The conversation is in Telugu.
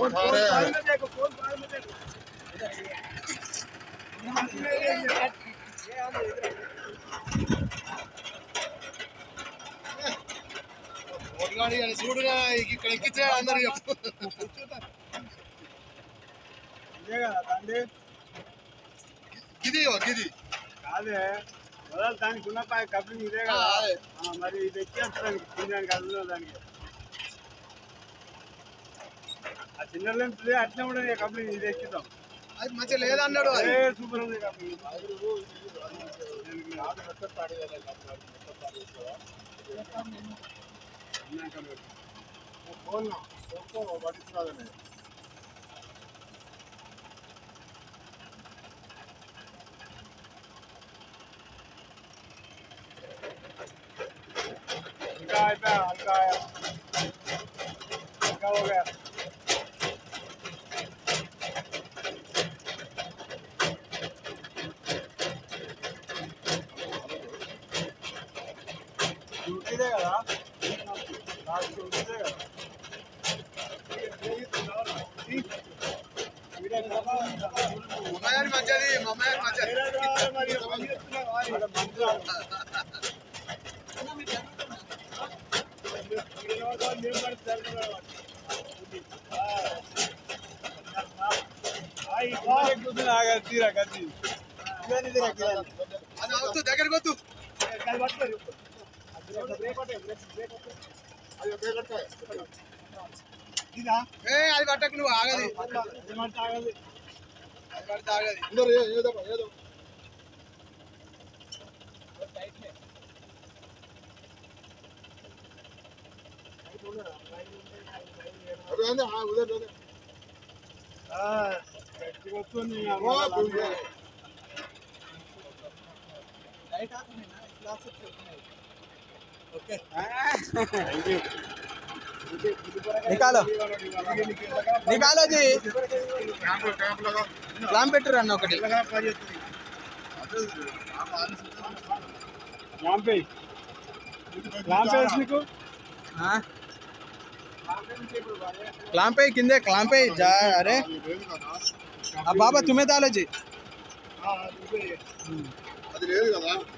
ఒకటిగాడి అని చూడుగా ఇక్కడ ఎక్కితే అందరు ఇదే కదా తండ్రి ఇది ఇది కాదే మొదలు దానికి ఉన్న పాయ కప్లింగ్ ఇదే కదా ఆ, అదే. ఆ, మరి ఇది ఎక్కేస్తానికి తినడానికి అందులో దానికి ఆ చిన్న లెన్స్ అట్లా ఉండదు కప్లింగ్ ఇది ఎక్కిద్దాం అది మంచిగా లేదన్నాడు అది అదే సూపర్ ఉంది కప్లింగ్ ఇంకా అయిపోయా ఇంకా ఇంకా हो गया డ్యూటీదే కదా నాకు డ్యూటీదే కదా మమ్మయ్యారి మంచిది మమ్మయ్యారి మంచిది తీరా కత్తి అది అవుతూ దగ్గరికి వద్దు ఇదా ఏ అది పట్టకు నువ్వు ఆగది ఏమంటే ఆగదు అది పడితే ఆగది వస్తుంది నికాలో నికాలో జీ క్లాంప్ పెట్టురు అన్న ఒకటి రాంపే రాంపే నీకు క్లాంప్ అయ్యి కిందే క్లాంప్ అయ్యి జా అరే ఆ బాబా తుమ్మే తాలో జీ అది లేదు కదా